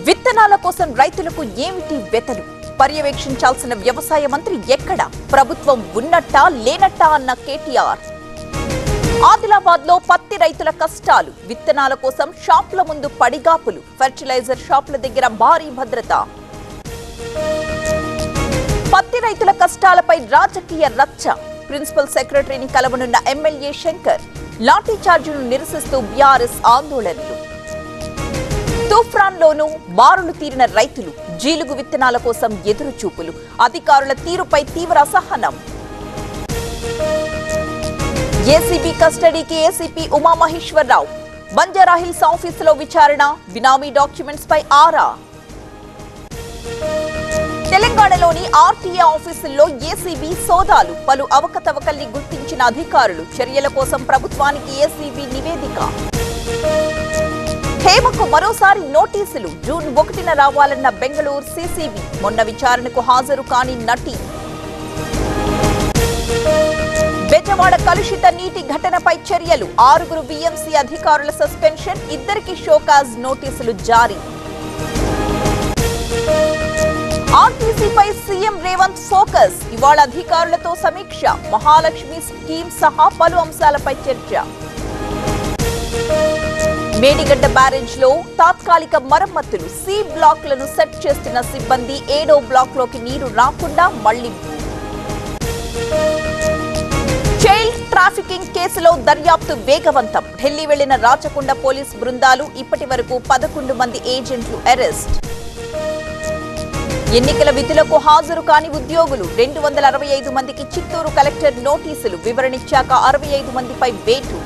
విత్తనాల కోసం రైతులకు ఏమిటి వెతలు పర్యవేక్షించాల్సిన వ్యవసాయ మంత్రి ఎక్కడ ప్రభుత్వం ఉన్నట్టా లేనట్టా అన్న కేటీఆర్ ఆదిలాబాద్ లో పత్తి రైతుల కష్టాలు విత్తనాల కోసం షాప్ల ముందు పడిగాపులు ఫెర్టిలైజర్ షాప్ల దగ్గర భారీ భద్రత పత్తి రైతుల కష్టాలపై రాజకీయ రచ్చ ప్రిన్సిపల్ సెక్రటరీని కలవనున్న ఎమ్మెల్యే శంకర్ లాఠీ చార్జీను నిరసిస్తూ బీఆర్ఎస్ ఆందోళనలు తూఫ్రాన్లోనూ బారులు తీరిన రైతులు జీలుగు విత్తనాల కోసం ఎదురు చూపులు అధికారుల తీరుపై తీవ్ర అసహనం ఏసీబీ కస్టడీకి ఏసీపీ ఉమామహేశ్వరరావు బంజారాహిల్స్ ఆఫీసులో విచారణ బినామీ డాక్యుమెంట్స్ పై ఆరా తెలంగాణలోని ఆర్టీఏ ఆఫీసుల్లో ఏసీబీ సోదాలు పలు అవకతవకల్ని గుర్తించిన అధికారులు చర్యల కోసం ప్రభుత్వానికి ఏసీబీ నివేదిక హేమకు మరోసారి నోటీసులు జూన్ ఒకటిన రావాలన్న బెంగళూరు సీసీబీ మొన్న విచారణకు హాజరు కాని నటి బెజవాడ కలుషిత నీటి ఘటనపై చర్యలు ఆరుగురు బీఎంసీ అధికారుల సస్పెన్షన్ ఇద్దరికి షోకాజ్ నోటీసులు జారీ ఆర్టీసీపై సీఎం రేవంత్ ఫోకస్ ఇవాళ అధికారులతో సమీక్ష మహాలక్ష్మి స్కీమ్ సహా పలు అంశాలపై చర్చ మేడిగడ్డ బ్యారేజ్ లో తాత్కాలిక మరమ్మతులు సి బ్లాక్లను సెట్ చేస్తున్న సిబ్బంది ఏడో బ్లాక్ లోకి నీరు రాకుండా మళ్లింపు చైల్డ్ ట్రాఫికింగ్ కేసులో దర్యాప్తు వేగవంతం ఢిల్లీ వెళ్లిన రాచకొండ పోలీస్ బృందాలు ఇప్పటి వరకు పదకొండు మంది ఏజెంట్లు అరెస్ట్ ఎన్నికల విధులకు హాజరు కాని ఉద్యోగులు రెండు వందల అరవై ఐదు మందికి చిత్తూరు కలెక్టర్ నోటీసులు వివరణిచ్చాక అరవై ఐదు మందిపై వేటు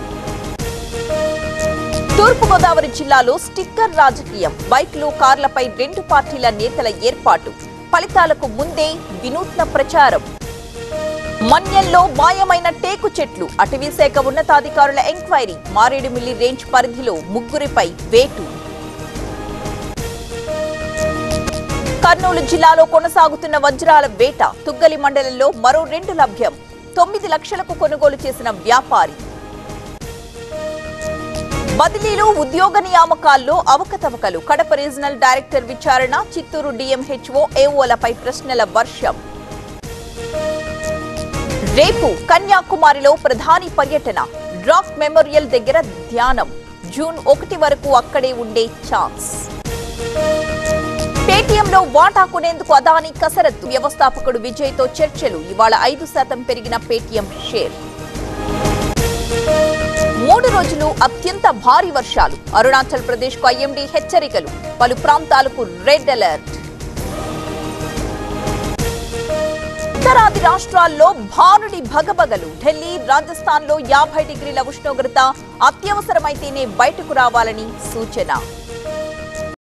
తూర్పుగోదావరి జిల్లాలో స్టిక్కర్ రాజకీయం బైక్లు కార్లపై రెండు పార్టీల నేతల ఏర్పాటు ఫలితాలకు ముందే వినూత్న ప్రచారం మన్యంలో మాయమైన టేకు చెట్లు అటవీశాఖ ఉన్నతాధికారుల ఎంక్వైరీ మారేడుమిల్లి రేంజ్ పరిధిలో ముగ్గురిపై వేటు కర్నూలు జిల్లాలో కొనసాగుతున్న వజ్రాల వేట తుగ్గలి మండలంలో మరో రెండు లభ్యం తొమ్మిది లక్షలకు కొనుగోలు చేసిన వ్యాపారి బదిలీలు ఉద్యోగ నియామకాల్లో అవకతవకలు కడప రీజనల్ డైరెక్టర్ విచారణ చిత్తూరు డిఎంహెచ్ఓ ఏఓలపై ప్రశ్నల వర్షం రేపు కన్యాకుమారిలో ప్రధాని పర్యటన రాక్ మెమోరియల్ దగ్గర ధ్యానం జూన్ ఒకటి వరకు అక్కడే ఉండే ఛాన్స్ పేటీఎంలో వాటా కొనేందుకు అదాని కసరత్తు వ్యవస్థాపకుడు విజయ్తో చర్చలు ఇవాళ ఐదు శాతం పెరిగిన పేటీఎం షేర్ మూడు రోజులు అత్యంత భారీ వర్షాలు అరుణాచల్ ప్రదేశ్ కు ఐఎండీ హెచ్చరికలు పలు ప్రాంతాలకు రెడ్ అలర్ట్ ఉత్తరాది రాష్ట్రాల్లో భానుడి భగభగలు ఢిల్లీ రాజస్థాన్ లో యాభై డిగ్రీల ఉష్ణోగ్రత అత్యవసరమైతేనే బయటకు రావాలని సూచన